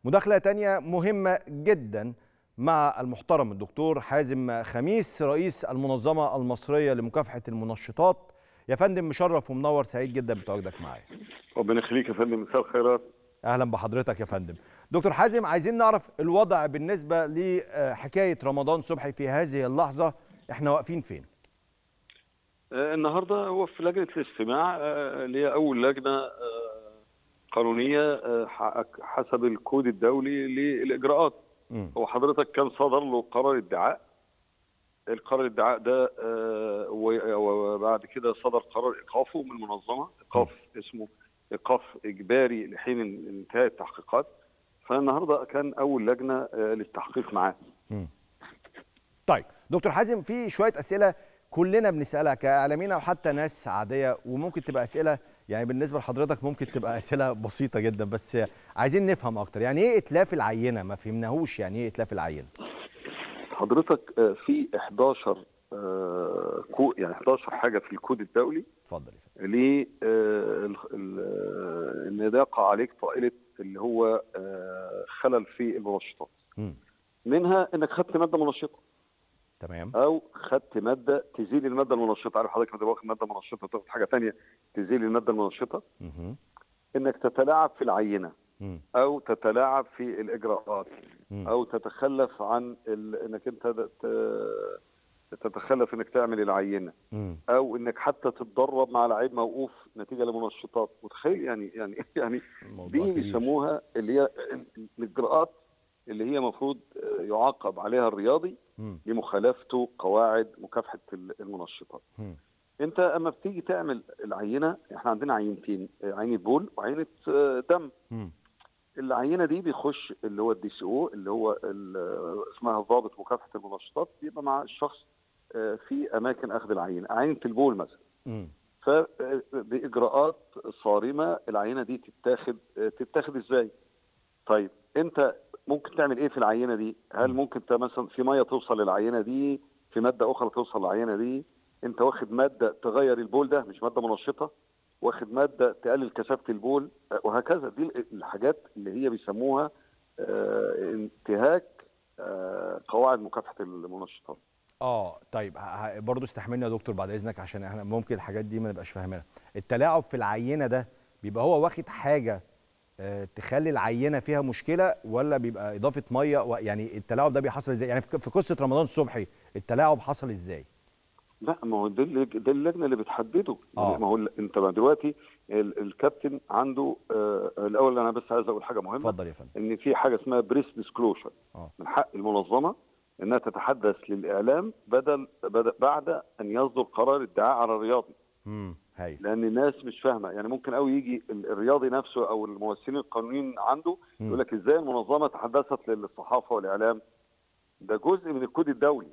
مداخلة تانية مهمة جدا مع المحترم الدكتور حازم خميس رئيس المنظمة المصرية لمكافحة المنشطات يا فندم مشرف ومنور سعيد جدا بتواجدك معايا ربنا يخليك يا فندم مساء الخيرات اهلا بحضرتك يا فندم دكتور حازم عايزين نعرف الوضع بالنسبة لحكاية رمضان صبحي في هذه اللحظة احنا واقفين فين آه، النهارده هو في لجنه الاستماع آه، اللي هي اول لجنه آه، قانونيه آه، ح- حسب الكود الدولي للاجراءات مم. هو حضرتك كان صدر له قرار ادعاء القرار الادعاء ده آه، و- وبعد كده صدر قرار ايقافه من المنظمه ايقاف اسمه ايقاف اجباري لحين انتهاء التحقيقات فالنهارده كان اول لجنه آه، للتحقيق معاه مم. طيب دكتور حازم في شويه اسئله كلنا بنسالها كاعلاميين او حتى ناس عاديه وممكن تبقى اسئله يعني بالنسبه لحضرتك ممكن تبقى اسئله بسيطه جدا بس عايزين نفهم اكتر يعني ايه اتلاف العينه ما فهمناهوش يعني ايه اتلاف العينه حضرتك آه، في 11 آه، كو يعني 11 حاجه في الكود الدولي اتفضل يا فندم ل آه، ال- ال- آه، ان يقع عليك طائله اللي هو آه، خلل في المنشطات مم. منها انك خدت ماده منشطه تمام او خدت ماده تزيل الماده المنشطه عارف حضرتك لما واخد ماده منشطه تاخد حاجه ثانيه تزيل الماده المنشطه مهم. انك تتلاعب في العينه مم. او تتلاعب في الاجراءات مم. او تتخلف عن ال... انك انت ت- تتخلف انك تعمل العينه مم. او انك حتى تتدرب مع لعيب موقوف نتيجه لمنشطات متخيل يعني يعني يعني الموضوع دي كبير. بيسموها اللي هي ال- الاجراءات اللي هي المفروض يعاقب عليها الرياضي مم. لمخالفته قواعد مكافحه ال- المنشطات مم. انت اما بتيجي تعمل العينه احنا عندنا عينتين عينه بول وعينه آه، دم مم. العينه دي بيخش اللي هو الدي سي او اللي هو ال- اسمها ضابط مكافحه المنشطات بيبقى مع الشخص آه، في اماكن اخذ العينه عينه البول مثلا مم. فباجراءات صارمه العينه دي تتاخد آه، تتاخد ازاي طيب انت ممكن تعمل ايه في العينه دي هل ممكن انت مثلا في ميه توصل للعينه دي في ماده اخرى توصل للعينه دي انت واخد ماده تغير البول ده مش ماده منشطه واخد ماده تقلل كثافه البول آه، وهكذا دي الحاجات اللي هي بيسموها آه، انتهاك آه، قواعد مكافحه المنشطات اه طيب ه- ه- برضه استحملني يا دكتور بعد اذنك عشان احنا ممكن الحاجات دي ما نبقاش فاهمينها التلاعب في العينه ده بيبقى هو واخد حاجه آه، تخلي العينه فيها مشكله ولا بيبقى اضافه ميه و- يعني التلاعب ده بيحصل ازاي يعني في في قصه رمضان الصبحي التلاعب حصل ازاي لا ما هو ده اللي- ده اللجنه اللي بتحدده آه. ما هو ال- انت بقى دلوقتي ال- الكابتن عنده آه الاول انا بس عايز اقول حاجه مهمه اتفضل يا فندم ان في حاجه اسمها بريس ديسكلوشر آه. من حق المنظمه انها تتحدث للاعلام بدل بدل بعد ان يصدر قرار ادعاء على الرياضي امم هايل لان الناس مش فاهمه يعني ممكن قوي يجي ال- الرياضي نفسه او الممثلين القانونيين عنده مم. يقول لك ازاي المنظمه تحدثت للصحافه والاعلام ده جزء من الكود الدولي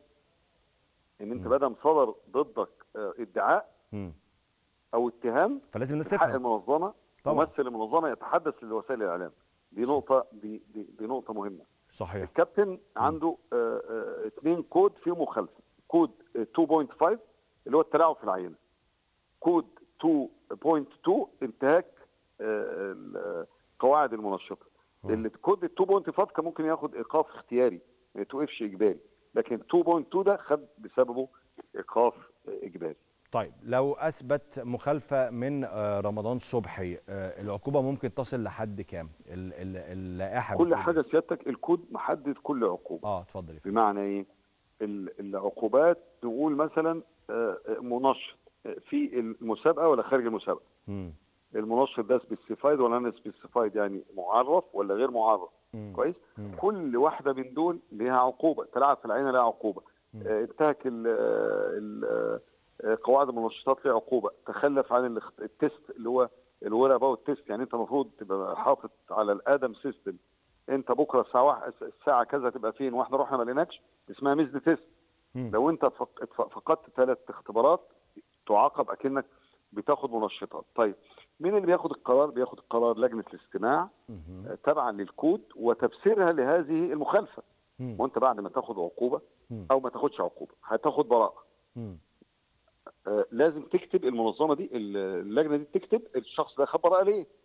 ان انت مم. بدل صدر ضدك آه، ادعاء مم. او اتهام فلازم الناس من حق تفهم المنظمه طبعا. ممثل المنظمه يتحدث لوسائل الاعلام دي نقطه دي, دي, دي نقطه مهمه صحيح الكابتن عنده آه، آه، اثنين كود فيه مخالفه كود آه، 2.5 اللي هو التلاعب في العينه كود 2.2 انتهاك آه، ال- آه، قواعد المنشطه مم. اللي كود 2.5 كان ممكن ياخد ايقاف اختياري ما يتوقفش اجباري لكن 2.2 ده خد بسببه ايقاف آه، اجباري طيب لو اثبت مخالفه من آه، رمضان صبحي آه، العقوبه ممكن تصل لحد كام ال- ال- اللائحه كل بتقول حاجه إيه؟ سيادتك الكود محدد كل عقوبه اه اتفضل يا فندم بمعنى ايه ال- العقوبات نقول مثلا آه، آه، منشط آه، في المسابقه ولا خارج المسابقه مم. المنشط ده سبيسيفايد ولا انا سبيسيفايد يعني معرف ولا غير معرف مم. كويس مم. كل واحده من دول ليها عقوبه تلعب في العين لها عقوبه مم. آه، انتهك ال- ال- آه، قواعد المنشطات ليها عقوبه تخلف عن الاخت- التست اللي هو الورق بقى والتست يعني انت المفروض تبقى حاطط على الادم سيستم انت بكره الساعه واحد الساعه كذا تبقى فين واحنا رحنا ما لقيناكش اسمها ميزد تيست مم. لو انت فق- اتف- فقدت ثلاث اختبارات تعاقب اكنك بتاخد منشطات طيب مين اللي بياخد القرار بياخد القرار لجنه الاستماع مهم. آه، تبعا للكود وتفسيرها لهذه المخالفه مم. وانت بعد ما تاخد عقوبه مم. او ما تاخدش عقوبه هتاخد براءه مم. آه، لازم تكتب المنظمه دي ال- اللجنه دي تكتب الشخص ده خد براءه ليه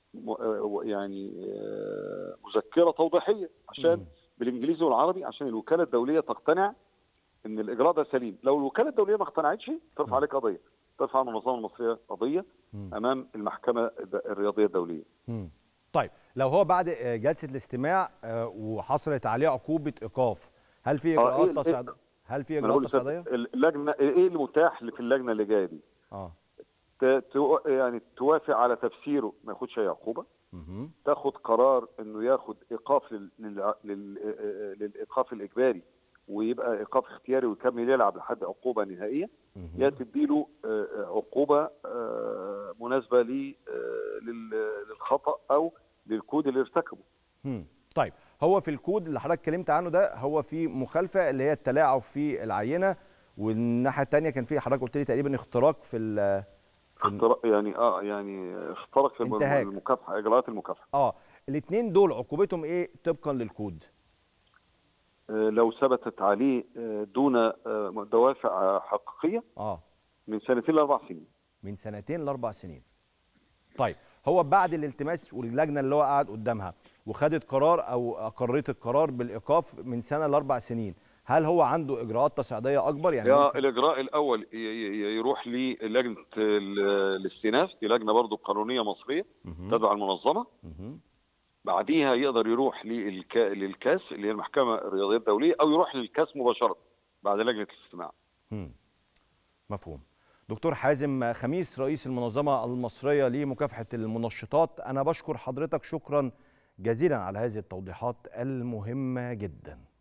م- آه، يعني آه، مذكره توضيحيه عشان مم. بالانجليزي والعربي عشان الوكاله الدوليه تقتنع ان الاجراء ده سليم لو الوكاله الدوليه ما اقتنعتش ترفع عليك قضيه ترفع عن المنظمه المصريه قضيه مم. امام المحكمه الد- الرياضيه الدوليه مم. طيب لو هو بعد آه، جلسه الاستماع آه، وحصلت عليه عقوبه ايقاف هل في آه، اجراءات إيه- تصعيديه هل في ما أنا بقول اجراءات لسيادتك، تصعيديه اللجنه ايه المتاح في اللجنه اللي جايه دي اه ت- تو- يعني توافق على تفسيره ما ياخدش اي عقوبه مهم. تاخد قرار انه ياخد ايقاف لل... لل... لل... آه، للايقاف الاجباري ويبقى ايقاف اختياري ويكمل يلعب لحد عقوبه نهائيه مهم. يا تديله آه، آه، عقوبه آه، مناسبه لي- آه، لل- للخطا او للكود اللي ارتكبه مم. طيب هو في الكود اللي حضرتك اتكلمت عنه ده هو في مخالفه اللي هي التلاعب في العينه والناحيه الثانيه كان في حضرتك قلت لي تقريبا اختراق في ال في ال- اختراق يعني اه يعني اخترق في الم- انتهاك. المكافحه اجراءات المكافحه اه الاثنين دول عقوبتهم ايه طبقا للكود آه، لو ثبتت عليه آه، دون آه، دوافع حقيقيه اه من سنتين لاربع سنين من سنتين لاربع سنين طيب هو بعد الالتماس واللجنه اللي هو قاعد قدامها وخدت قرار او اقرت القرار بالايقاف من سنه لاربع سنين هل هو عنده اجراءات تصعيديه اكبر يعني يا ممكن- الاجراء الاول ي- ي- يروح للجنه ال- الاستئناف دي لجنه برضو قانونيه مصريه مهم. تبع المنظمه مهم. بعديها يقدر يروح للك... للكاس اللي هي المحكمه الرياضيه الدوليه او يروح للكاس مباشره بعد لجنه الاستماع مم. مفهوم دكتور حازم خميس رئيس المنظمة المصرية لمكافحة المنشطات أنا بشكر حضرتك شكرا جزيلا على هذه التوضيحات المهمة جدا